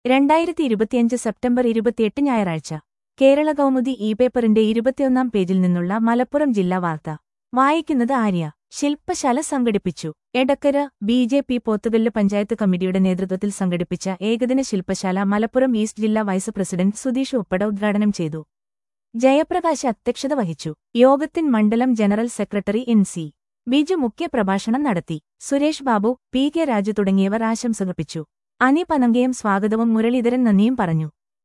രണ്ടായിരത്തി ഇരുപത്തിയഞ്ച് സെപ്റ്റംബർ ഇരുപത്തിയെട്ട് ഞായറാഴ്ച കേരള കൗമുദി ഇ പേപ്പറിന്റെ ഇരുപത്തിയൊന്നാം പേജിൽ നിന്നുള്ള മലപ്പുറം ജില്ലാ വാർത്ത വായിക്കുന്നത് ആര്യ ശില്പശാല സംഘടിപ്പിച്ചു Edakkara B J P Pothukallu panchayat കമ്മിറ്റിയുടെ നേതൃത്വത്തിൽ സംഘടിപ്പിച്ച ഏകദിന ശില്പശാല മലപ്പുറം ഈസ്റ്റ് ജില്ലാ വൈസ് പ്രസിഡന്റ് സുധീഷ് ഉപ്പട ഉദ്ഘാടനം ചെയ്തു ജയപ്രകാശ് അധ്യക്ഷത വഹിച്ചു യോഗത്തിൻ മണ്ഡലം general secretary N C Biju മുഖ്യപ്രഭാഷണം നടത്തി സുരേഷ് ബാബു പി കെ രാജു തുടങ്ങിയവർ ആശംസകർപ്പിച്ചു അനി പനങ്കയം സ്വാഗതവും മുരളീധരൻ നന്ദിയും പറഞ്ഞു